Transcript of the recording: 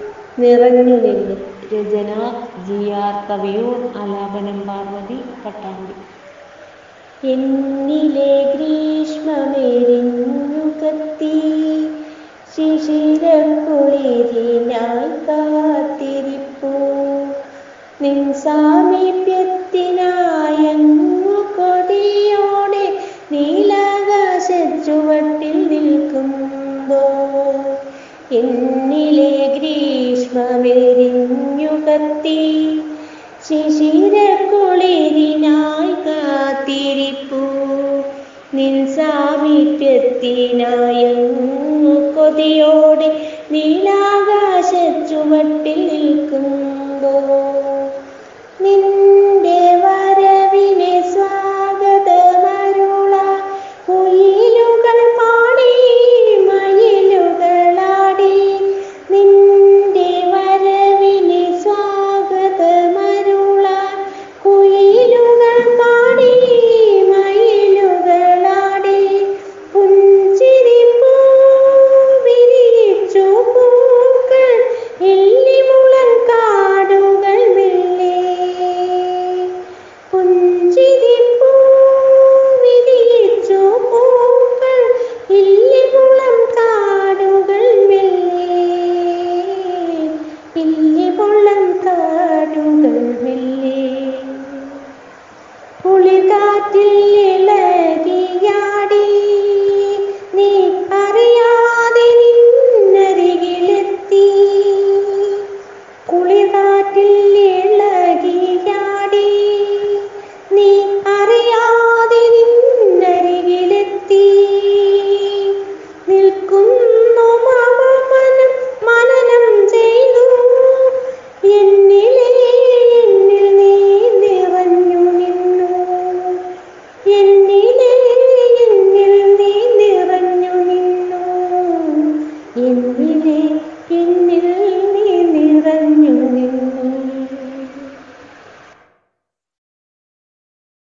നിറഞ്ഞു നിന്നു രചന G R Kaviyoor ആലാപനം പാർവതി പട്ടാമ്പി എന്നിലെ ഗ്രീഷ്മമെരിഞ്ഞു കത്തി ശിശിരക്കുളിരിനായി കാത്തിരിപ്പൂ നിൻ സാമീപ്യത്തിനായങ്ങു കൊതിയോടെ നീലാകാശച്ചുവട്ടിൽ നിൽക്കുമ്പോ എന്നിലെ ഗ്രീഷ്മമെരിഞ്ഞു കത്തി ശിശിരക്കുളിരിനായി കാത്തിരിപ്പൂ നിൻ സാമീപ്യത്തിനായങ്ങു കൊതിയോടെ നീലാകാശച്ചുവട്ടിൽ